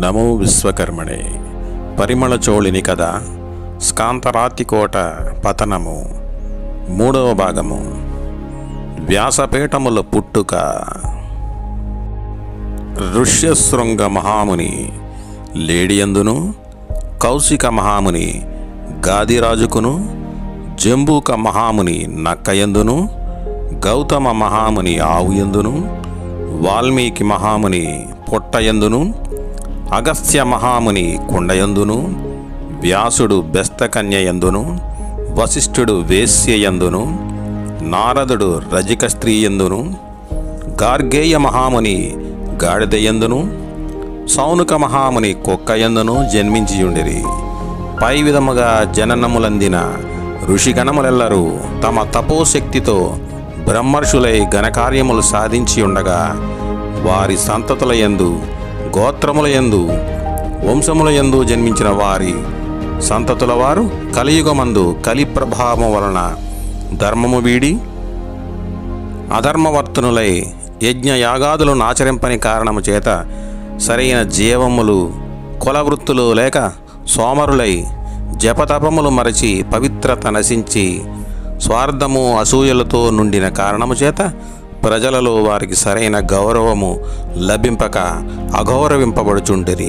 నమో విశ్వకర్మణే పరిమళ చోళిని కథ స్కాంతరాతికోట పతనము మూడవ భాగము వ్యాసపీఠముల పుట్టుక ఋష్యశృంగ మహాముని లేడియందును కౌశిక మహాముని గాదిరాజుకును జంబూక మహాముని నక్కయందును గౌతమ మహాముని ఆవుయందును వాల్మీకి మహాముని పొట్టయందును అగస్త్య మహాముని కుండయందును వ్యాసుడు బెస్తకన్యయందును వశిష్ఠుడు వేశ్యయందును నారదుడు రజిక స్త్రీయందును గార్గేయ మహాముని గాడిదయందును సౌనుక మహాముని కుక్కయందును జన్మించియుండిరి పై విధముగా జననములందిన ఋషిగణములెల్లరూ తమ తపోశక్తితో బ్రహ్మర్షులై ఘనకార్యములు సాధించి ఉండగా వారి సంతతులయందు గోత్రములయందు వంశములయందు జన్మించిన వారి సంతతుల వారు కలియుగమందు కలి ప్రభావం వలన ధర్మము వీడి అధర్మవర్తనులై యజ్ఞ యాగాదులను ఆచరింపని కారణము చేత సరైన జీవములు కులవృత్తులు లేక సోమరులై జపతపములు మరచి పవిత్రత నశించి స్వార్థము అసూయలతో నుండిన కారణము చేత ప్రజలలో వారికి సరైన గౌరవము లభింపక అగౌరవింపబడుచుండిరి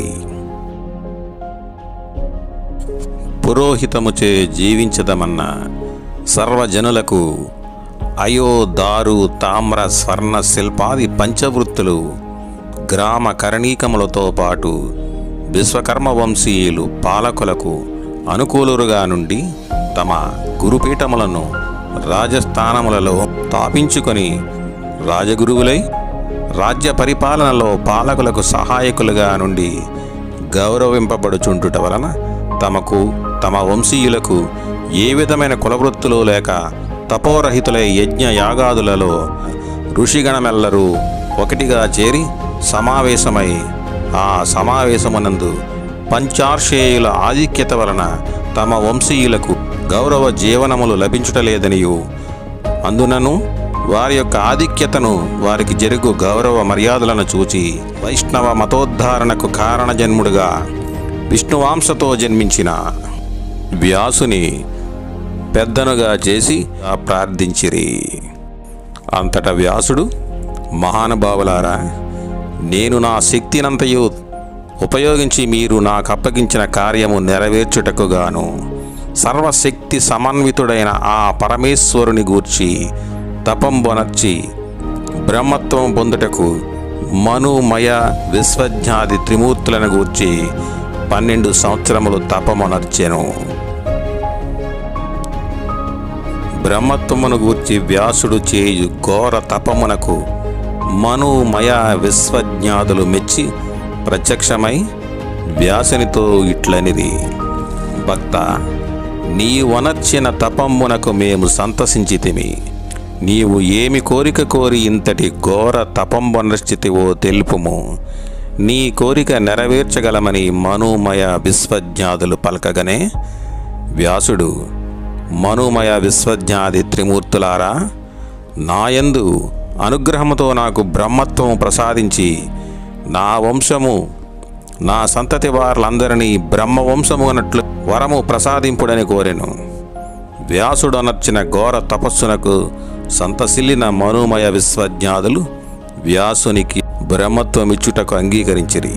పురోహితముచే జీవించదమన్న సర్వజనులకు అయో దారు తామ్ర స్వర్ణ శిల్పాది పంచవృత్తులు గ్రామ కరణీకములతో పాటు విశ్వకర్మ వంశీయులు పాలకులకు అనుకూలురుగా నుండి తమ గురుపీఠములను రాజస్థానములలో స్థాపించుకొని రాజగురువులై రాజ్య పరిపాలనలో పాలకులకు సహాయకులుగా నుండి గౌరవింపబడుచుండుట వలన తమకు తమ వంశీయులకు ఏ విధమైన కులవృత్తులు లేక తపోరహితులై యజ్ఞ యాగాదులలో ఋషిగణమెల్లరూ ఒకటిగా చేరి సమావేశమై ఆ సమావేశమునందు పంచార్షేయుల ఆధిక్యత వలన తమ వంశీయులకు గౌరవ జీవనములు లభించుటలేదనియు అందునను వారి యొక్క ఆధిక్యతను వారికి జరుగు గౌరవ మర్యాదలను చూచి వైష్ణవ మతోద్ధారణకు కారణజన్ముడుగా విష్ణువాంశతో జన్మించిన వ్యాసుని పెద్దనుగా చేసి ప్రార్థించిరి అంతటా వ్యాసుడు మహానుభావులారా నేను నా శక్తినంతయు ఉపయోగించి మీరు నాకు అప్పగించిన కార్యము నెరవేర్చుటకు గాను సర్వశక్తి సమన్వితుడైన ఆ పరమేశ్వరుని గూర్చి తపంబొనర్చి బ్రహ్మత్వం పొందుటకు మనుమయ విశ్వజ్ఞాది త్రిమూర్తులను గూర్చి పన్నెండు సంవత్సరములు తపమునర్చెను బ్రహ్మత్వమును గూర్చి వ్యాసుడు చేయు ఘోర తపమునకు మనుమయ విశ్వజ్ఞాదులు మెచ్చి ప్రత్యక్షమై వ్యాసునితో ఇట్లనిది భక్త నీ వనర్చిన తపమ్మునకు మేము సంతసించితిమి నీవు ఏమి కోరిక కోరి ఇంతటి ఘోర తపంబనశ్చితివో తెలుపుము నీ కోరిక నెరవేర్చగలమని మనుమయ విశ్వజ్ఞాదులు పలకగనే వ్యాసుడు మనుమయ విశ్వజ్ఞాది త్రిమూర్తులారా నాయందు అనుగ్రహముతో నాకు బ్రహ్మత్వం ప్రసాదించి నా వంశము నా సంతతి వారులందరినీ బ్రహ్మవంశము అన్నట్లు వరము ప్రసాదింపుడని కోరెను వ్యాసుడు అనర్చిన ఘోర తపస్సునకు సంతసిల్లిన మనుమయ విశ్వజ్ఞాదులు వ్యాసునికి బ్రహ్మత్వమిచ్చుటకు అంగీకరించిరి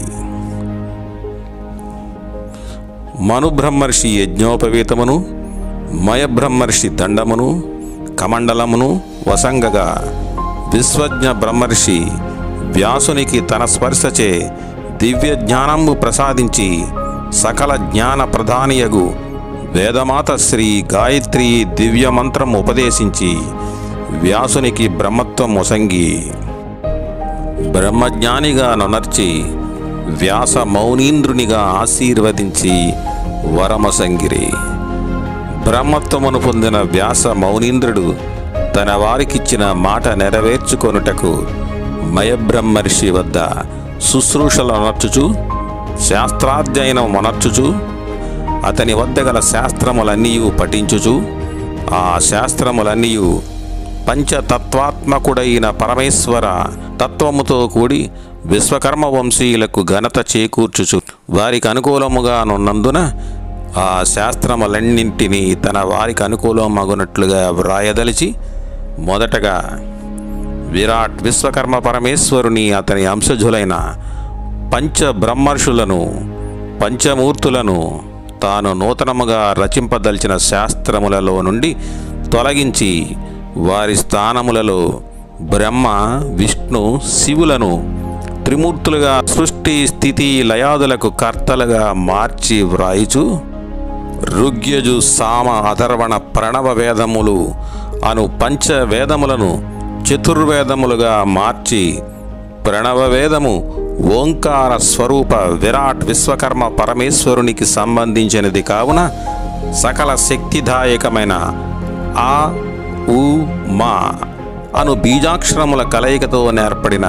మనుబ్రహ్మర్షి యజ్ఞోపవీతమును మయబ్రహ్మర్షి దండమును కమండలమును వసంగగా విశ్వజ్ఞ బ్రహ్మర్షి వ్యాసునికి తన స్పర్శచే దివ్య జ్ఞానము ప్రసాదించి సకల జ్ఞాన ప్రధానియగు వేదమాత శ్రీ గాయత్రి దివ్య మంత్రం ఉపదేశించి వ్యాసునికి బ్రహ్మత్వం ఒసంగి బ్రహ్మజ్ఞానిగా నొనర్చి వ్యాస మౌనీంద్రునిగా ఆశీర్వదించి వరమసంగిరి బ్రహ్మత్వమును పొందిన వ్యాస మౌనీంద్రుడు తన వారికిచ్చిన మాట నెరవేర్చుకొనుటకు మయబ్రహ్మర్షి వద్ద శుశ్రూషలు అనర్చుచు శాస్త్రాధ్యయనం అనర్చుచు అతని వద్ద గల శాస్త్రములన్నీ పఠించుచు ఆ శాస్త్రములన్నీ పంచతత్వాత్మకుడైన పరమేశ్వర తత్వముతో కూడి విశ్వకర్మ వంశీయులకు ఘనత చేకూర్చుచు వారికి అనుకూలముగా నున్నందున ఆ శాస్త్రములన్నింటినీ తన వారికి అనుకూలమగునట్లుగా వ్రాయదలిచి మొదటగా విరాట్ విశ్వకర్మ పరమేశ్వరుని అతని అంశజులైన పంచబ్రహ్మర్షులను పంచమూర్తులను తాను నూతనముగా రచింపదలిచిన శాస్త్రములలో నుండి తొలగించి వారి స్థానములలో బ్రహ్మ విష్ణు శివులను త్రిమూర్తులుగా సృష్టి స్థితి లయాదులకు కర్తలుగా మార్చి వ్రాయిచు ఋగ్యజు సామ అధర్వణ ప్రణవ వేదములు అను పంచ వేదములను చతుర్వేదములుగా మార్చి ప్రణవ వేదము ఓంకార స్వరూప విరాట్ విశ్వకర్మ పరమేశ్వరునికి సంబంధించినది కావున సకల శక్తిదాయకమైన ఆ ఉ మా అను బీజాక్షరముల కలయికతో ఏర్పడిన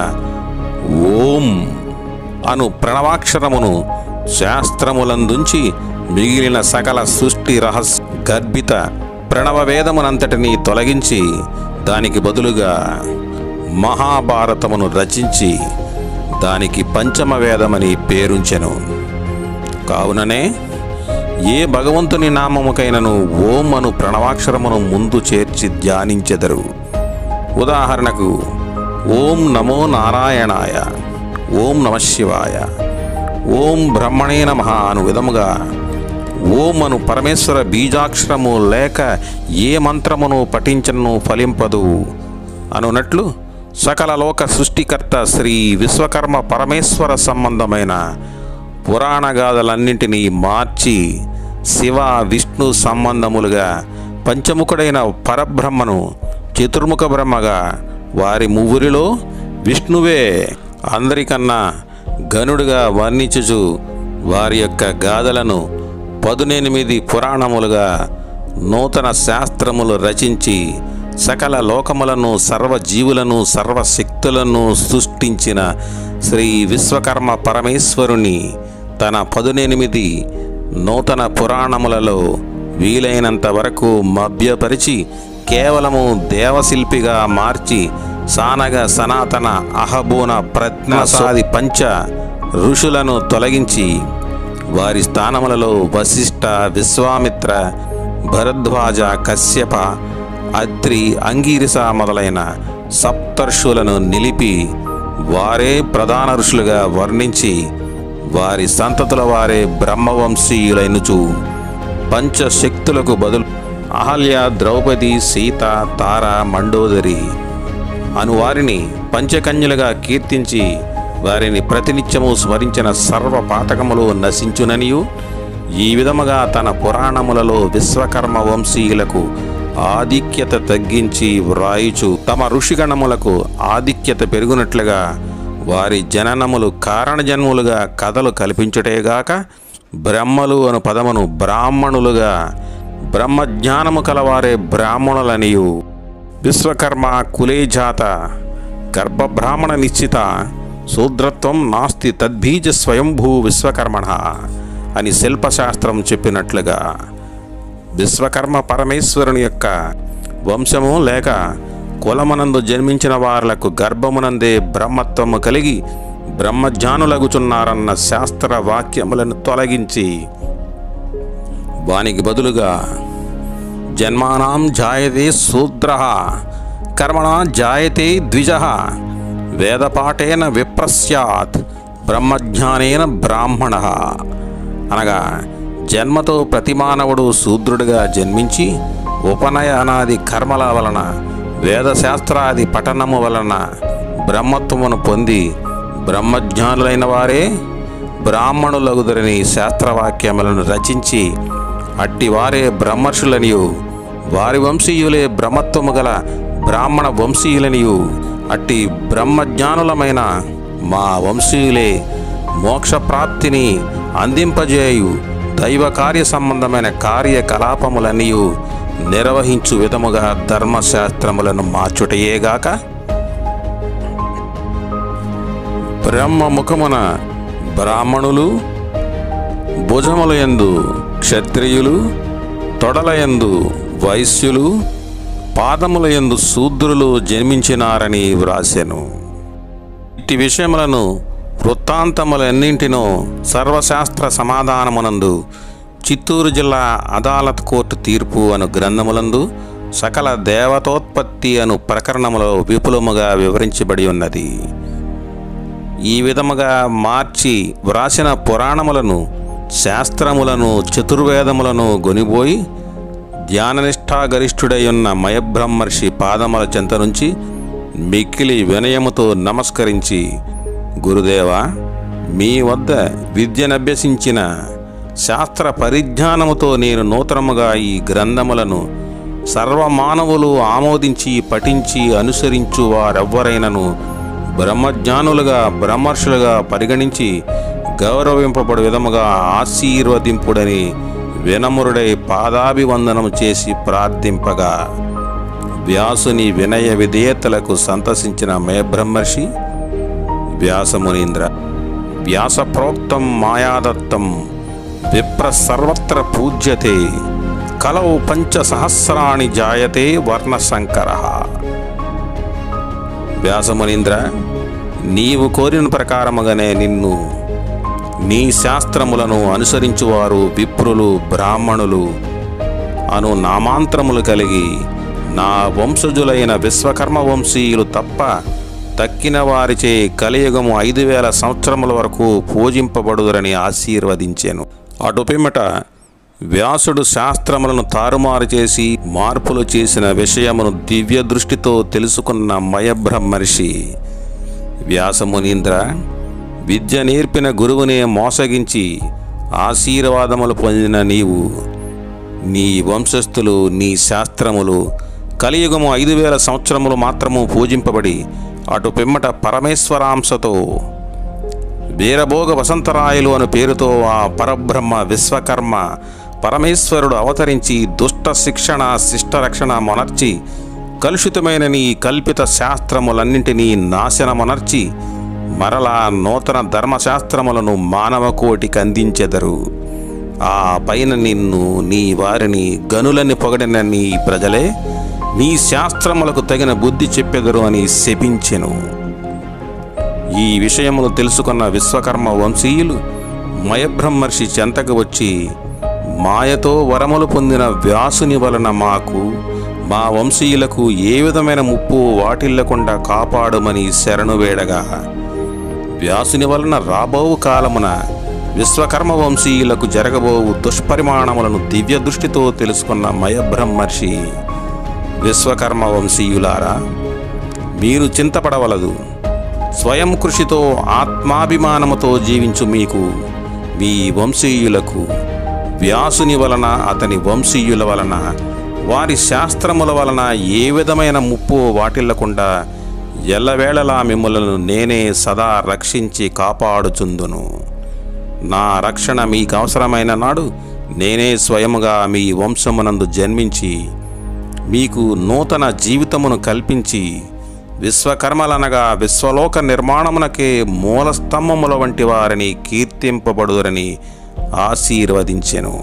ఓం అను ప్రణవాక్షరమును శాస్త్రములందుంచి మిగిలిన సకల సృష్టి రహస్ గర్భిత ప్రణవ వేదమునంతటినీ తొలగించి దానికి బదులుగా మహాభారతమును రచించి దానికి పంచమ వేదమని పేరుంచెను కావుననే ఏ భగవంతుని నామముకైనను ఓం అను ప్రణవాక్షరమును ముందు చేర్చి ధ్యానించెదరు ఉదాహరణకు ఓం నమో నారాయణాయ ఓం నమ శివాయ ఓం బ్రహ్మణే నమ అను విధముగా ఓం అను పరమేశ్వర బీజాక్షరము లేక ఏ మంత్రమును పఠించను ఫలింపదు అనునట్లు సకల లోక సృష్టికర్త శ్రీ విశ్వకర్మ పరమేశ్వర సంబంధమైన పురాణ గాథలన్నింటినీ మార్చి శివ విష్ణు సంబంధములుగా పంచముఖుడైన పరబ్రహ్మను చతుర్ముఖ బ్రహ్మగా వారి మువ్వురిలో విష్ణువే అందరికన్నా గనుడుగా వర్ణించుచు వారి యొక్క గాథలను పదునెనిమిది పురాణములుగా నూతన శాస్త్రములు రచించి సకల లోకములను సర్వజీవులను సర్వశక్తులను సృష్టించిన శ్రీ విశ్వకర్మ పరమేశ్వరుని తన పదునెనిమిది నూతన పురాణములలో వీలైనంత వరకు మభ్యపరిచి కేవలము దేవశిల్పిగా మార్చి సానగ సనాతన అహబోన ప్రజ్ఞసాది పంచ ఋషులను తొలగించి వారి స్థానములలో వశిష్ఠ విశ్వామిత్ర భరద్వాజ కశ్యప అత్రి అంగీరస మొదలైన సప్తర్షులను నిలిపి వారే ప్రధాన ఋషులుగా వర్ణించి వారి సంతతుల వారే బ్రహ్మవంశీయులైనచు పంచశక్తులకు బదులు అహల్య ద్రౌపది సీత తార మండోదరి అను వారిని పంచకన్యలుగా కీర్తించి వారిని ప్రతినిత్యము స్మరించిన సర్వ పాతకములు నశించుననియు ఈ విధముగా తన పురాణములలో విశ్వకర్మ వంశీయులకు ఆధిక్యత తగ్గించి వ్రాయుచు తమ ఋషిగణములకు ఆధిక్యత పెరుగునట్లుగా వారి జననములు కారణజన్ములుగా కథలు కల్పించుటేగాక బ్రహ్మలు అను పదమును బ్రాహ్మణులుగా బ్రహ్మజ్ఞానము కలవారే బ్రాహ్మణులనియు విశ్వకర్మ కులేజాత గర్భబ్రాహ్మణ నిశ్చిత శూద్రత్వం నాస్తి తద్బీజ స్వయంభూ విశ్వకర్మణ అని శిల్పశాస్త్రం చెప్పినట్లుగా విశ్వకర్మ పరమేశ్వరుని యొక్క వంశము లేక కులమునందు జన్మించిన వారులకు గర్భమునందే బ్రహ్మత్వము కలిగి బ్రహ్మజ్ఞానులగుచున్నారన్న శాస్త్ర వాక్యములను తొలగించి వానికి బదులుగా జన్మానాం జాయతే శూద్ర కర్మణ జాయతే ద్విజ వేదపాఠేన విప్రస్యాత్ బ్రహ్మజ్ఞానేన బ్రాహ్మణ అనగా జన్మతో ప్రతి మానవుడు శూద్రుడిగా జన్మించి ఉపనయనాది కర్మల వలన వేదశాస్త్రాది పఠనము వలన బ్రహ్మత్వమును పొంది బ్రహ్మజ్ఞానులైన వారే బ్రాహ్మణులగుదరని శాస్త్రవాక్యములను రచించి అట్టి వారే బ్రహ్మర్షులనియు వారి వంశీయులే బ్రహ్మత్వము గల బ్రాహ్మణ వంశీయులనియు అట్టి బ్రహ్మజ్ఞానులమైన మా వంశీయులే మోక్షప్రాప్తిని అందింపజేయు దైవ కార్య సంబంధమైన కార్యకలాపములనియు నిర్వహించు విధముగా ధర్మశాస్త్రములను మార్చుటయేగాక బ్రహ్మముఖమున బ్రాహ్మణులు భుజములయందు క్షత్రియులు తొడలయందు వైశ్యులు పాదములయందు శూద్రులు జన్మించినారని వ్రాసెను ఇట్టి విషయములను వృత్తాంతములన్నింటినో సర్వశాస్త్ర సమాధానమునందు చిత్తూరు జిల్లా అదాలత్ కోర్టు తీర్పు అను గ్రంథములందు సకల దేవతోత్పత్తి అను ప్రకరణములో విపులముగా వివరించబడి ఉన్నది ఈ విధముగా మార్చి వ్రాసిన పురాణములను శాస్త్రములను చతుర్వేదములను గొనిపోయి ధ్యాననిష్టాగరిష్ఠుడై ఉన్న మయబ్రహ్మర్షి పాదముల చెంత నుంచి మిక్కిలి వినయముతో నమస్కరించి గురుదేవా మీ వద్ద విద్యనభ్యసించిన శాస్త్ర పరిజ్ఞానముతో నేను నూతనముగా ఈ గ్రంథములను సర్వమానవులు ఆమోదించి పఠించి అనుసరించు వారెవ్వరైనను బ్రహ్మజ్ఞానులుగా బ్రహ్మర్షులుగా పరిగణించి గౌరవింపబడు విధముగా ఆశీర్వదింపుడని వినమ్రుడై పాదాభివందనము చేసి ప్రార్థింపగా వ్యాసుని వినయ విధేయతలకు సంతసించిన మేబ్రహ్మర్షి వ్యాసమునీంద్ర వ్యాసప్రోక్తం మాయాదత్తం విప్ర సర్వత్ర పూజ్యతే కలౌ పంచసహస్రాణి జాయతే వర్ణశంకర వ్యాసమునీంద్ర నీవు కోరిన ప్రకారముగానే నిన్ను నీ శాస్త్రములను అనుసరించువారు విప్రులు బ్రాహ్మణులు అను నామాంత్రములు కలిగి నా వంశజులైన విశ్వకర్మ వంశీయులు తప్ప తక్కిన వారిచే కలియుగము ఐదు వేల సంవత్సరముల వరకు పూజింపబడుదురని ఆశీర్వదించాను అటు పిమ్మట వ్యాసుడు శాస్త్రములను తారుమారు చేసి మార్పులు చేసిన విషయమును దివ్య దృష్టితో తెలుసుకున్న మయబ్రహ్మర్షి వ్యాసమునీంద్ర విద్య నేర్పిన గురువునే మోసగించి ఆశీర్వాదములు పొందిన నీవు నీ వంశస్థులు నీ శాస్త్రములు కలియుగము ఐదు వేల సంవత్సరములు మాత్రము పూజింపబడి అటు పిమ్మట పరమేశ్వరాంశతో వీరభోగ వసంతరాయలు అను పేరుతో ఆ పరబ్రహ్మ విశ్వకర్మ పరమేశ్వరుడు అవతరించి దుష్ట శిక్షణ శిష్టరక్షణ మొనర్చి కలుషితమైన నీ కల్పిత శాస్త్రములన్నింటినీ నాశనమొనర్చి మరలా నూతన ధర్మశాస్త్రములను మానవ కోటికి అందించెదరు ఆ పైన నిన్ను నీ వారిని గనులని పొగడిన నీ ప్రజలే నీ శాస్త్రములకు తగిన బుద్ధి చెప్పెదరు అని శపించెను ఈ విషయమును తెలుసుకున్న విశ్వకర్మ వంశీయులు మయబ్రహ్మర్షి చెంతకు వచ్చి మాయతో వరములు పొందిన వ్యాసుని వలన మాకు మా వంశీయులకు ఏ విధమైన ముప్పు వాటిల్లకుండా కాపాడుమని శరణు వేడగా వ్యాసుని వలన రాబోవు కాలమున విశ్వకర్మ వంశీయులకు జరగబోవు దుష్పరిమాణములను దివ్య దృష్టితో తెలుసుకున్న మయబ్రహ్మర్షి విశ్వకర్మ వంశీయులారా మీరు చింతపడవలదు స్వయం కృషితో ఆత్మాభిమానముతో జీవించు మీకు మీ వంశీయులకు వ్యాసుని వలన అతని వంశీయుల వలన వారి శాస్త్రముల వలన ఏ విధమైన ముప్పు వాటిల్లకుండా ఎల్లవేళలా మిమ్మలను నేనే సదా రక్షించి కాపాడుచుందును నా రక్షణ మీకు అవసరమైన నాడు నేనే స్వయముగా మీ వంశమునందు జన్మించి మీకు నూతన జీవితమును కల్పించి విశ్వకర్మలనగా విశ్వలోక నిర్మాణమునకే మూలస్తంభముల వంటి వారిని కీర్తింపబడురని ఆశీర్వదించెను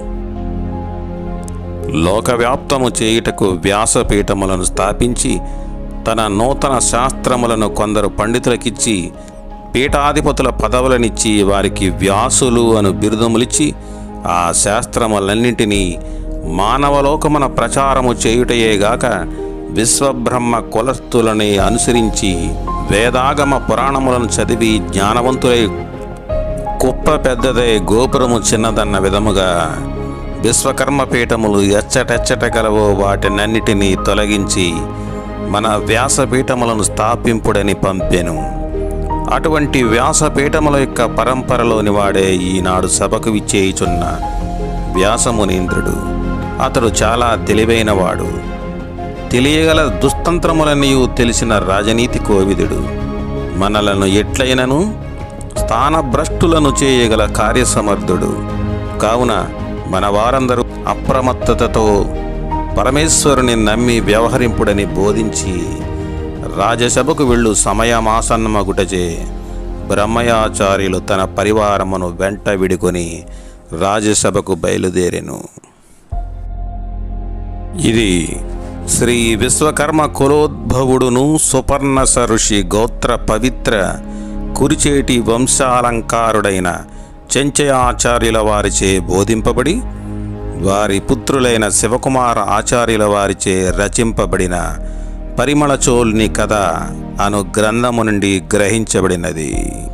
లోకవ్యాప్తము చేయుటకు వ్యాసపీఠములను స్థాపించి తన నూతన శాస్త్రములను కొందరు పండితులకిచ్చి పీఠాధిపతుల పదవులనిచ్చి వారికి వ్యాసులు అను బిరుదములిచ్చి ఆ శాస్త్రములన్నింటినీ మానవలోకమున ప్రచారము చేయుటయేగాక విశ్వబ్రహ్మ కులస్థులని అనుసరించి వేదాగమ పురాణములను చదివి జ్ఞానవంతులై కుప్ప పెద్దదై గోపురము చిన్నదన్న విధముగా విశ్వకర్మ పీఠములు ఎచ్చటెచ్చట గలవో వాటినన్నిటినీ తొలగించి మన వ్యాసపీఠములను స్థాపింపుడని పంపెను అటువంటి వ్యాసపీఠముల యొక్క పరంపరలోని వాడే ఈనాడు సభకు విచ్చేయుచున్న వ్యాసమునీంద్రుడు అతడు చాలా తెలివైనవాడు తెలియగల దుస్తంత్రములన్నీ తెలిసిన రాజనీతి కోవిదుడు మనలను ఎట్లయినను స్థానభ్రష్టులను చేయగల కార్యసమర్థుడు కావున మన వారందరూ అప్రమత్తతతో పరమేశ్వరుని నమ్మి వ్యవహరింపుడని బోధించి రాజసభకు వెళ్ళు సమయమాసన్నమగుటచే బ్రహ్మయాచార్యులు తన పరివారమును వెంట విడుకొని రాజసభకు బయలుదేరెను ఇది శ్రీ విశ్వకర్మ కులోద్భవుడును సుపర్ణస ఋషి గోత్ర పవిత్ర కురిచేటి వంశాలంకారుడైన చెంచయాచార్యుల వారిచే బోధింపబడి వారి పుత్రులైన శివకుమార ఆచార్యుల వారిచే రచింపబడిన పరిమళచోల్ని కథ అను గ్రంథము నుండి గ్రహించబడినది